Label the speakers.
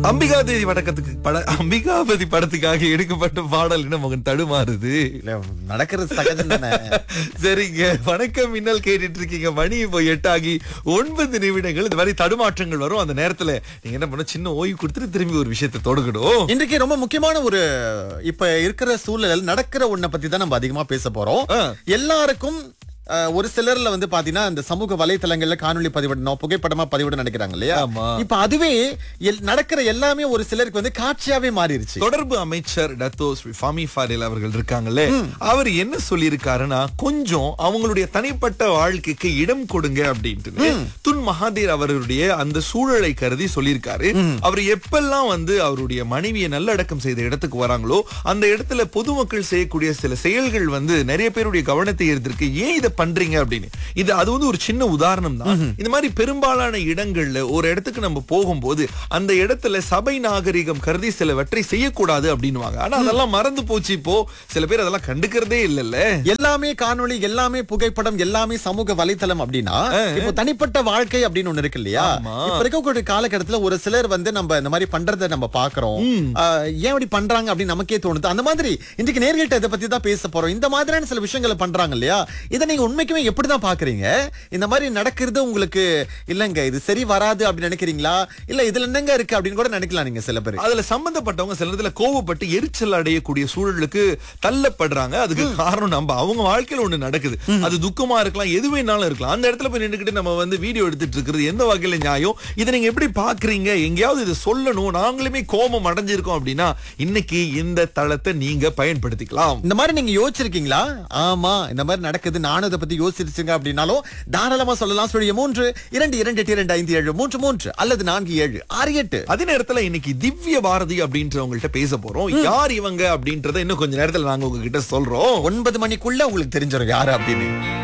Speaker 1: அம்பிகாதேவி வடக்கத்துக்கு பட அம்பிகாபதி படத்துக்காக எடுக்கப்பட்ட பாடல் என்ன மகன் தடுமாறுது
Speaker 2: இல்ல நடக்கிறது சகஜம் தானே
Speaker 1: சரிங்க வணக்கம் மின்னல் கேட்டுட்டு இருக்கீங்க மணி இப்போ எட்டாகி ஒன்பது நிமிடங்கள் இந்த மாதிரி தடுமாற்றங்கள் வரும் அந்த நேரத்துல நீங்க என்ன பண்ண சின்ன ஓய்வு கொடுத்துட்டு திரும்பி ஒரு விஷயத்தை தொடங்கணும்
Speaker 2: இன்றைக்கு ரொம்ப முக்கியமான ஒரு இப்ப இருக்கிற சூழல் நடக்கிற ஒண்ண பத்தி தான் நம்ம அதிகமா பேச போறோம்
Speaker 1: ஆ.
Speaker 2: எல்லாருக்கும் அஹ், ஒரு சிலர்ல வந்து பாத்தீங்கன்னா இந்த சமூக வலைத்தளங்கள்ல காணொளி பதிவிடணும் புகைப்படமா பதிவிட நினைக்கிறாங்க இல்லையா
Speaker 1: ஆமா.
Speaker 2: இப்ப அதுவே எல்- நடக்கிற எல்லாமே ஒரு சிலருக்கு வந்து காட்சியாவே மாறிடுச்சு
Speaker 1: தொடர்பு அமைச்சர் டத்தோ ஸ்ரீ ஃபாமி ஃபாரில் அவர்கள் இருக்காங்கல்ல அவர் என்ன சொல்லியிருக்காருன்னா கொஞ்சம் அவங்களுடைய தனிப்பட்ட வாழ்க்கைக்கு இடம் கொடுங்க அப்படின்ட்டு துன் மகாதீர் அவருடைய அந்த சூழலை கருதி சொல்லியிருக்காரு அவர் எப்பெல்லாம் வந்து அவருடைய மனைவியை நல்லடக்கம் செய்த இடத்துக்கு வராங்களோ அந்த இடத்துல பொதுமக்கள் செய்யக்கூடிய சில செயல்கள் வந்து நிறைய பேருடைய கவனத்தை ஈர்த்திருக்கு ஏன் இதை பண்றீங்க அப்படின்னு இது அது வந்து ஒரு சின்ன உதாரணம் தான் இந்த மாதிரி பெரும்பாலான இடங்கள்ல ஒரு இடத்துக்கு நம்ம போகும்போது அந்த இடத்துல சபை நாகரிகம் கருதி சிலவற்றை செய்யக்கூடாது அப்படின்னுவாங்க ஆனா அதெல்லாம் மறந்து போச்சு இப்போ சில பேர் அதெல்லாம் கண்டுக்கிறதே இல்லல்ல
Speaker 2: எல்லாமே காணொளி எல்லாமே புகைப்படம் எல்லாமே சமூக வலைத்தளம் அப்படின்னா இப்போ தனிப்பட்ட வாழ்க்கை அப்படின்னு ஒண்ணு இருக்கு இல்லையா
Speaker 1: ஆமா.
Speaker 2: இப்ப இருக்கக்கூடிய காலகட்டத்துல ஒரு சிலர் வந்து நம்ம இந்த மாதிரி பண்றதை நம்ம பாக்குறோம் ஆஹ், ஏன் இப்படி பண்றாங்க அப்படின்னு நமக்கே தோணுது அந்த மாதிரி இன்றைக்கு நேர்கிட்ட இதை பத்தி தான் பேச போறோம் இந்த மாதிரியான சில விஷயங்களை பண்றாங்க இல்லையா இதை நீங்க உண்மைக்குமே எப்படிதான் பாக்குறீங்க இந்த மாதிரி நடக்கிறது உங்களுக்கு இல்லங்க இது சரி வராது அப்படின்னு நினைக்கிறீங்களா இல்ல இதுல என்னங்க இருக்கு அப்படின்னு கூட நினைக்கலாம் நீங்க சில பேர்
Speaker 1: அதுல சம்பந்தப்பட்டவங்க சில நேரத்துல கோவப்பட்டு எரிச்சல் அடையக்கூடிய சூழலுக்கு தள்ளப்படுறாங்க அதுக்கு காரணம் நம்ம அவங்க வாழ்க்கையில ஒண்ணு நடக்குது அது துக்கமா இருக்கலாம் எது வேணாலும் இருக்கலாம் அந்த இடத்துல போய் நின்னுக்கிட்டு நம்ம வந்து வீடியோ எடுத்துட்டு இருக்கிறது எந்த வகையில நியாயம் இதை நீங்க எப்படி பாக்குறீங்க எங்கேயாவது இதை சொல்லணும் நாங்களுமே கோபம் அடைஞ்சிருக்கோம் அப்படின்னா இன்னைக்கு இந்த தளத்தை நீங்க பயன்படுத்திக்கலாம்
Speaker 2: இந்த மாதிரி நீங்க யோசிச்சிருக்கீங்களா ஆமா இந்த மாதிரி நடக்குது நானும் இதை பத்தி யோசிச்சிருச்சுங்க அப்படின்னாலும் தாராளமா சொல்லலாம் சொல்லிய மூன்று இரண்டு இரண்டு எட்டு இரண்டு ஐந்து ஏழு மூன்று மூன்று அல்லது நான்கு ஏழு ஆறு எட்டு
Speaker 1: அதே நேரத்துல இன்னைக்கு திவ்ய பாரதி அப்படின்றவங்கள்ட்ட பேச போறோம் யார் இவங்க அப்படின்றத இன்னும் கொஞ்ச நேரத்துல நாங்க உங்ககிட்ட சொல்றோம்
Speaker 2: ஒன்பது மணிக்குள்ள உங்களுக்கு தெரிஞ்சிடும் யாரு அப்படின்னு